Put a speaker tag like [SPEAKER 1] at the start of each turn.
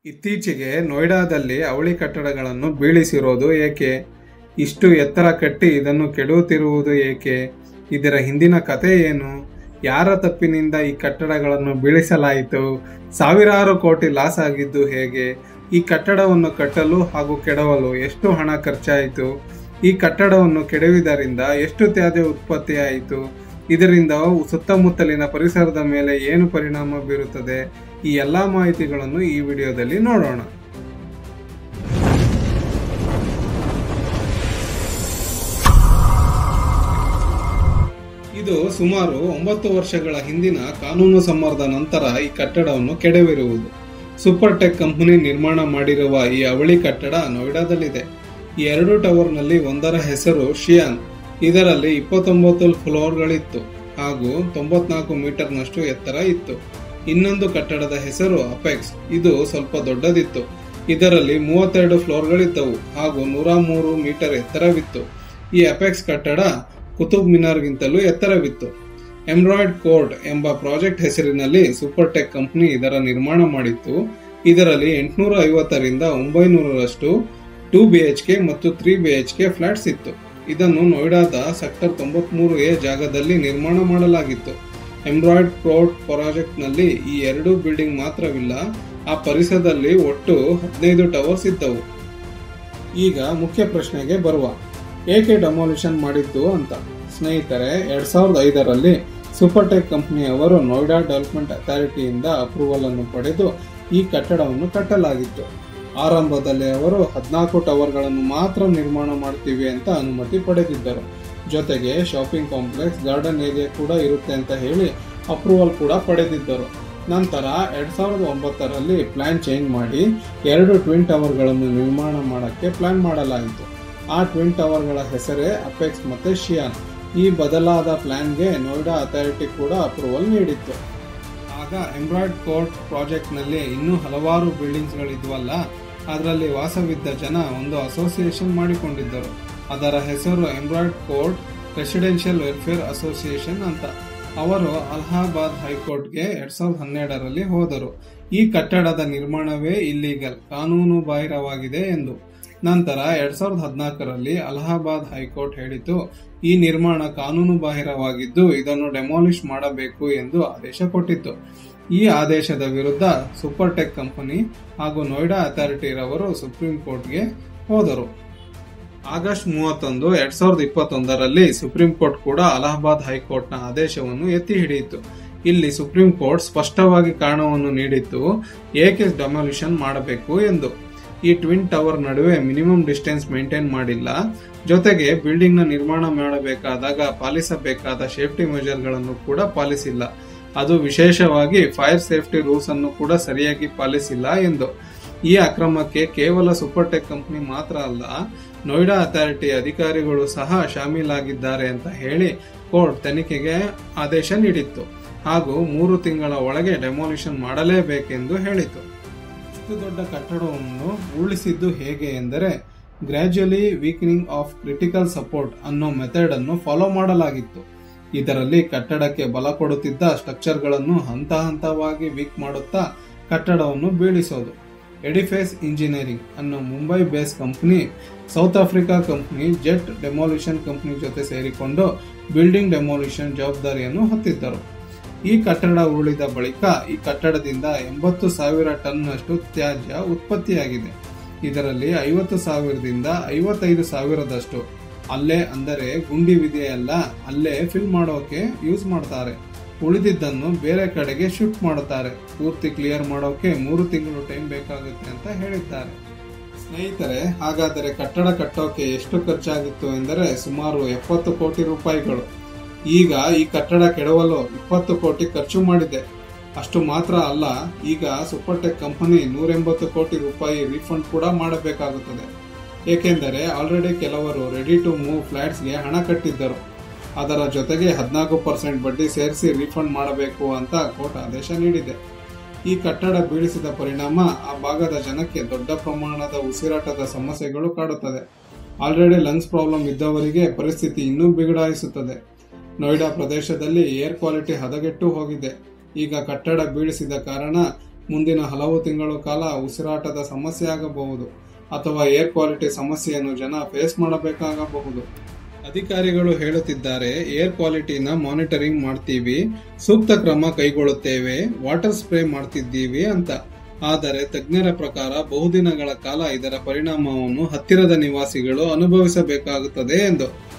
[SPEAKER 1] ಇತ್ತೀಚೆಗೆ ನೋಯ್ಡಾದಲ್ಲಿ ಅವಳಿ ಕಟ್ಟಡಗಳನ್ನು ಬೀಳಿಸಿರೋದು ಏಕೆ ಇಷ್ಟು ಎತ್ತರ ಕಟ್ಟಿ ಇದನ್ನು ಕೆಡುತ್ತಿರುವುದು ಏಕೆ ಇದರ ಹಿಂದಿನ ಕಥೆ ಏನು ಯಾರ ತಪ್ಪಿನಿಂದ ಈ ಕಟ್ಟಡಗಳನ್ನು ಬೀಳಿಸಲಾಯಿತು ಸಾವಿರಾರು ಕೋಟಿ ಲಾಸ್ ಆಗಿದ್ದು ಹೇಗೆ ಈ ಕಟ್ಟಡವನ್ನು ಕಟ್ಟಲು ಹಾಗೂ ಕೆಡವಲು ಎಷ್ಟು ಹಣ ಖರ್ಚಾಯಿತು ಈ ಕಟ್ಟಡವನ್ನು ಕೆಡವಿದರಿಂದ ಎಷ್ಟು ತ್ಯಾಜ್ಯ ಉತ್ಪತ್ತಿಯಾಯಿತು ಇದರಿಂದ ಸುತ್ತಮುತ್ತಲಿನ ಪರಿಸರದ ಮೇಲೆ ಏನು ಪರಿಣಾಮ ಬೀರುತ್ತದೆ ಈ ಎಲ್ಲ ಮಾಹಿತಿಗಳನ್ನು ಈ ವಿಡಿಯೋದಲ್ಲಿ ನೋಡೋಣ ಇದು ಸುಮಾರು ಒಂಬತ್ತು ವರ್ಷಗಳ ಹಿಂದಿನ ಕಾನೂನು ಸಮ್ಮರ್ದ ನಂತರ ಈ ಕಟ್ಟಡವನ್ನು ಕೆಡವಿರುವುದು ಸೂಪರ್ ಟೆಕ್ ಕಂಪನಿ ನಿರ್ಮಾಣ ಮಾಡಿರುವ ಈ ಅವಳಿ ಕಟ್ಟಡ ನೋಯ್ಡಾದಲ್ಲಿದೆ ಈ ಎರಡು ಟವರ್ನಲ್ಲಿ ಒಂದರ ಹೆಸರು ಶಿಯಾನ್ ಇದರಲ್ಲಿ ಇಪ್ಪತ್ತೊಂಬತ್ತು ಫ್ಲೋರ್ಗಳಿತ್ತು ಹಾಗೂ ತೊಂಬತ್ನಾಲ್ಕು ಮೀಟರ್ನಷ್ಟು ಎತ್ತರ ಇತ್ತು ಇನ್ನೊಂದು ಕಟ್ಟಡದ ಹೆಸರು ಅಪೆಕ್ಸ್ ಇದು ಸ್ವಲ್ಪ ದೊಡ್ಡದಿತ್ತು ಇದರಲ್ಲಿ ಮೂವತ್ತೆರಡು ಫ್ಲೋರ್ಗಳಿದ್ದವು ಹಾಗೂ ನೂರ ಮೂರು ಮೀಟರ್ ಎತ್ತರವಿತ್ತು ಈ ಅಪೆಕ್ಸ್ ಕಟ್ಟಡ ಕುತುಬ್ ಮಿನಾರ್ಗಿಂತಲೂ ಎತ್ತರವಿತ್ತು ಎಂಬ್ರಾಯ್ಡ್ ಕೋರ್ಟ್ ಎಂಬ ಪ್ರಾಜೆಕ್ಟ್ ಹೆಸರಿನಲ್ಲಿ ಸೂಪರ್ ಟೆಕ್ ಕಂಪನಿ ಇದರ ನಿರ್ಮಾಣ ಮಾಡಿತ್ತು ಇದರಲ್ಲಿ ಎಂಟುನೂರ ಐವತ್ತರಿಂದ ಒಂಬೈನೂರರಷ್ಟು ಟೂ ಬಿ ಎಚ್ ಕೆ ಮತ್ತು three B H K flats ಇತ್ತು ಇದನ್ನು ನೋಯ್ಡಾದ ಸೆಕ್ಟರ್ ತೊಂಬತ್ಮೂರು ಎ ಜಾಗದಲ್ಲಿ ನಿರ್ಮಾಣ ಮಾಡಲಾಗಿತ್ತು ಎಂಬ್ರಾಯ್ಡ್ ಕೋರ್ಟ್ ಪ್ರಾಜೆಕ್ಟ್ನಲ್ಲಿ ಈ ಎರಡು ಬಿಲ್ಡಿಂಗ್ ಮಾತ್ರವಿಲ್ಲ ಆ ಪರಿಸರದಲ್ಲಿ ಒಟ್ಟು ಹದಿನೈದು ಟವರ್ಸ್ ಇದ್ದವು ಈಗ ಮುಖ್ಯ ಪ್ರಶ್ನೆಗೆ ಬರುವ ಏಕೆ ಡೆಮಾಲಿಷನ್ ಮಾಡಿದ್ದು ಅಂತ ಸ್ನೇಹಿತರೆ ಎರಡ್ ಸಾವಿರದ ಐದರಲ್ಲಿ ಸೂಪರ್ಟೆಕ್ ಕಂಪನಿಯವರು ನೋಯ್ಡಾ ಡೆವಲಪ್ಮೆಂಟ್ ಅಥಾರಿಟಿಯಿಂದ ಅಪ್ರೂವಲ್ ಅನ್ನು ಪಡೆದು ಈ ಕಟ್ಟಡವನ್ನು ಕಟ್ಟಲಾಗಿತ್ತು ಆರಂಭದಲ್ಲಿ ಅವರು ಹದಿನಾಲ್ಕು ಟವರ್ಗಳನ್ನು ಮಾತ್ರ ನಿರ್ಮಾಣ ಮಾಡ್ತೀವಿ ಅಂತ ಅನುಮತಿ ಪಡೆದಿದ್ದರು ಜೊತೆಗೆ ಶಾಪಿಂಗ್ ಕಾಂಪ್ಲೆಕ್ಸ್ ಗಾರ್ಡನ್ ಏರಿಯಾ ಕೂಡ ಇರುತ್ತೆ ಅಂತ ಹೇಳಿ ಅಪ್ರೂವಲ್ ಕೂಡ ಪಡೆದಿದ್ದರು ನಂತರ ಎರಡ್ ಸಾವಿರದ ಒಂಬತ್ತರಲ್ಲಿ ಪ್ಲಾನ್ ಚೇಂಜ್ ಮಾಡಿ ಎರಡು ಟ್ವಿನ್ ಟವರ್ಗಳನ್ನು ನಿರ್ಮಾಣ ಮಾಡಕ್ಕೆ ಪ್ಲಾನ್ ಮಾಡಲಾಯಿತು ಆ ಟ್ವಿನ್ ಟವರ್ಗಳ ಹೆಸರೇ ಅಪೆಕ್ಸ್ ಮತ್ತೆ ಶಿಯಾನ್ ಈ ಬದಲಾದ ಪ್ಲಾನ್ಗೆ ನೋಯ್ಡಾ ಅಥಾರಿಟಿ ಕೂಡ ಅಪ್ರೂವಲ್ ನೀಡಿತ್ತು ಆಗ ಎಂಬ್ರಾಯ್ಡ್ ಕೋರ್ಟ್ ಪ್ರಾಜೆಕ್ಟ್ನಲ್ಲಿ ಇನ್ನೂ ಹಲವಾರು ಬಿಲ್ಡಿಂಗ್ಸ್ಗಳಿದ್ವಲ್ಲ ಅದರಲ್ಲಿ ವಾಸವಿದ್ದ ಜನ ಒಂದು ಅಸೋಸಿಯೇಷನ್ ಮಾಡಿಕೊಂಡಿದ್ದರು ಅದರ ಹೆಸರು emerald court residential welfare association ಅಂತ ಅವರು ಅಲಹಾಬಾದ್ ಹೈಕೋರ್ಟ್ಗೆ ಎರಡ್ ಸಾವಿರದ ಹನ್ನೆರಡರಲ್ಲಿ ಹೋದರು ಈ ಕಟ್ಟಡದ ನಿರ್ಮಾಣವೇ ಇಲ್ಲೀಗಲ್ ಕಾನೂನು ಬಾಹಿರವಾಗಿದೆ ಎಂದು ನಂತರ ಎರಡ್ ಸಾವಿರದ ಹದಿನಾಲ್ಕರಲ್ಲಿ ಅಲಹಾಬಾದ್ ಹೈಕೋರ್ಟ್ ಹೇಳಿತು ಈ ನಿರ್ಮಾಣ ಕಾನೂನು ಬಾಹಿರವಾಗಿದ್ದು ಇದನ್ನು ಡೆಮಾಲಿಷ್ ಮಾಡಬೇಕು ಎಂದು ಆದೇಶ ಕೊಟ್ಟಿತ್ತು ಈ ಆದೇಶದ ವಿರುದ್ಧ ಸೂಪರ್ ಟೆಕ್ ಕಂಪನಿ ಹಾಗೂ ನೋಯ್ಡಾ ಅಥಾರಿಟಿ ರವರು ಸುಪ್ರೀಂ ಕೋರ್ಟ್ಗೆ ಹೋದರು ಆಗಸ್ಟ್ ಮೂವತ್ತೊಂದು ಎರಡ್ ಸಾವಿರದ ಇಪ್ಪತ್ತೊಂದರಲ್ಲಿ ಸುಪ್ರೀಂ ಕೋರ್ಟ್ ಕೂಡ ಅಲಹಾಬಾದ್ ಹೈಕೋರ್ಟ್ನ ಆದೇಶವನ್ನು ಎತ್ತಿ ಹಿಡಿಯಿತು ಇಲ್ಲಿ ಸುಪ್ರೀಂ ಕೋರ್ಟ್ ಸ್ಪಷ್ಟವಾಗಿ ಕಾರಣವನ್ನು ನೀಡಿತ್ತು ಏಕೆ ಡೆಮಾಲಿಷನ್ ಮಾಡಬೇಕು ಎಂದು ಈ ಟ್ವಿನ್ ಟವರ್ ನಡುವೆ ಮಿನಿಮಮ್ ಡಿಸ್ಟೆನ್ಸ್ ಮೇಂಟೈನ್ ಮಾಡಿಲ್ಲ ಜೊತೆಗೆ ಬಿಲ್ಡಿಂಗ್ ನ ನಿರ್ಮಾಣ ಮಾಡಬೇಕಾದಾಗ ಪಾಲಿಸಬೇಕಾದ ಸೇಫ್ಟಿ ಮೆಜರ್ಗಳನ್ನು ಕೂಡ ಪಾಲಿಸಿಲ್ಲ ಅದು ವಿಶೇಷವಾಗಿ ಫೈರ್ ಸೇಫ್ಟಿ ರೂಲ್ಸ್ ಅನ್ನು ಕೂಡ ಸರಿಯಾಗಿ ಪಾಲಿಸಿಲ್ಲ ಎಂದು ಈ ಅಕ್ರಮಕ್ಕೆ ಕೇವಲ ಸೂಪರ್ ಟೆಕ್ ಕಂಪನಿ ಮಾತ್ರ ಅಲ್ಲ ನೋಯ್ಡಾ ಅಥಾರಿಟಿ ಅಧಿಕಾರಿಗಳು ಸಹ ಶಾಮೀಲಾಗಿದ್ದಾರೆ ಅಂತ ಹೇಳಿ ಕೋರ್ಟ್ ತನಿಖೆಗೆ ಆದೇಶ ನೀಡಿತ್ತು ಹಾಗೂ ಮೂರು ತಿಂಗಳ ಒಳಗೆ ಡೆಮಾಲಿಷನ್ ಮಾಡಲೇಬೇಕೆಂದು ಹೇಳಿತು ಇಷ್ಟು ದೊಡ್ಡ ಕಟ್ಟಡವನ್ನು ಉರುಳಿಸಿದ್ದು ಹೇಗೆ ಎಂದರೆ gradually weakening of critical support ಅನ್ನೋ ಮೆಥಡ್ ಅನ್ನು ಫಾಲೋ ಮಾಡಲಾಗಿತ್ತು ಇದರಲ್ಲಿ ಕಟ್ಟಡಕ್ಕೆ ಬಲ ಕೊಡುತ್ತಿದ್ದ ಸ್ಟ್ರಕ್ಚರ್ಗಳನ್ನು ಹಂತ ಹಂತವಾಗಿ ವೀಕ್ ಮಾಡುತ್ತಾ ಕಟ್ಟಡವನ್ನು ಬೀಳಿಸೋದು ಎಡಿಫೇಸ್ ಇಂಜಿನಿಯರಿಂಗ್ ಅನ್ನೋ Mumbai base company South Africa company Jet demolition company ಜೊತೆ ಸೇರಿಕೊಂಡು ಬಿಲ್ಡಿಂಗ್ ಡೆಮಾಲಿಷನ್ ಜವಾಬ್ದಾರಿಯನ್ನು ಹೊತ್ತಿದ್ದರು ಈ ಕಟ್ಟಡ ಉರುಳಿದ ಬಳಿಕ ಈ ಕಟ್ಟಡದಿಂದ ಎಂಬತ್ತು ಸಾವಿರ ಟನ್ನಷ್ಟು ತ್ಯಾಜ್ಯ ಉತ್ಪತ್ತಿಯಾಗಿದೆ ಇದರಲ್ಲಿ ಐವತ್ತು ಸಾವಿರದಿಂದ ಐವತ್ತೈದು ಸಾವಿರದಷ್ಟು ಅಲ್ಲೇ ಅಂದರೆ ಗುಂಡಿ ವಿದೆಯಲ್ಲ ಅಲ್ಲೇ ಫಿಲ್ ಮಾಡೋಕೆ ಯೂಸ್ ಮಾಡ್ತಾರೆ ಉಳಿದಿದ್ದನ್ನು ಬೇರೆ ಕಡೆಗೆ ಶಿಫ್ಟ್ ಮಾಡುತ್ತಾರೆ ಪೂರ್ತಿ ಕ್ಲಿಯರ್ ಮಾಡೋಕೆ ಮೂರು ತಿಂಗಳು ಟೈಮ್ ಬೇಕಾಗುತ್ತೆ ಅಂತ ಹೇಳಿದ್ದಾರೆ ಸ್ನೇಹಿತರೆ ಹಾಗಾದರೆ ಕಟ್ಟಡ ಕಟ್ಟೋಕೆ ಎಷ್ಟು ಖರ್ಚಾಗಿತ್ತು ಎಂದರೆ ಸುಮಾರು ಎಪ್ಪತ್ತು ಕೋಟಿ ರೂಪಾಯಿಗಳು ಈಗ ಈ ಕಟ್ಟಡ ಕೆಡವಲು ಇಪ್ಪತ್ತು ಕೋಟಿ ಖರ್ಚು ಮಾಡಿದೆ ಅಷ್ಟು ಮಾತ್ರ ಅಲ್ಲ ಈಗ ಸೂಪರ್ಟೆಕ್ ಕಂಪನಿ ನೂರೆಂಬತ್ತು ಕೋಟಿ ರೂಪಾಯಿ ರೀಫಂಡ್ ಕೂಡ ಮಾಡಬೇಕಾಗುತ್ತದೆ ಏಕೆಂದರೆ ಆಲ್ರೆಡಿ ಕೆಲವರು ರೆಡಿ ಟು ಮೂವ್ ಫ್ಲಾಟ್ಸ್ಗೆ ಹಣ ಕಟ್ಟಿದ್ದರು ಅದರ ಜೊತೆಗೆ ಹದಿನಾಲ್ಕು ಪರ್ಸೆಂಟ್ ಬಡ್ಡಿ ಸೇರಿಸಿ ರೀಫಂಡ್ ಮಾಡಬೇಕು ಅಂತ ಕೋರ್ಟ್ ಆದೇಶ ನೀಡಿದೆ ಈ ಕಟ್ಟಡ ಬೀಳಿಸಿದ ಪರಿಣಾಮ ಆ ಭಾಗದ ಜನಕ್ಕೆ ದೊಡ್ಡ ಪ್ರಮಾಣದ ಉಸಿರಾಟದ ಸಮಸ್ಯೆಗಳು ಕಾಡುತ್ತದೆ ಆಲ್ರೆಡಿ ಲಂಗ್ಸ್ ಪ್ರಾಬ್ಲಮ್ ಇದ್ದವರಿಗೆ ಪರಿಸ್ಥಿತಿ ಇನ್ನೂ ಬಿಗಡಾಯಿಸುತ್ತದೆ ನೋಯ್ಡಾ ಪ್ರದೇಶದಲ್ಲಿ ಏರ್ ಕ್ವಾಲಿಟಿ ಹದಗೆಟ್ಟು ಹೋಗಿದೆ ಈಗ ಕಟ್ಟಡ ಬೀಳಿಸಿದ ಕಾರಣ ಮುಂದಿನ ಹಲವು ತಿಂಗಳು ಕಾಲ ಉಸಿರಾಟದ ಸಮಸ್ಯೆ ಆಗಬಹುದು ಅಥವಾ ಏರ್ ಕ್ವಾಲಿಟಿ ಸಮಸ್ಯೆಯನ್ನು ಜನ ಫೇಸ್ ಮಾಡಬೇಕಾಗಬಹುದು ಅಧಿಕಾರಿಗಳು ಹೇಳುತ್ತಿದ್ದಾರೆ ಏರ್ ಕ್ವಾಲಿಟಿನ ಮಾನಿಟರಿಂಗ್ ಮಾಡ್ತೀವಿ ಸೂಕ್ತ ಕ್ರಮ ಕೈಗೊಳ್ಳುತ್ತೇವೆ ವಾಟರ್ ಸ್ಪ್ರೇ ಮಾಡ್ತಿದ್ದೀವಿ ಅಂತ ಆದರೆ ತಜ್ಞರ ಪ್ರಕಾರ ಬಹುದಿನಗಳ ಕಾಲ ಇದರ ಪರಿಣಾಮವನ್ನು ಹತ್ತಿರದ ನಿವಾಸಿಗಳು ಅನುಭವಿಸಬೇಕಾಗುತ್ತದೆ ಎಂದು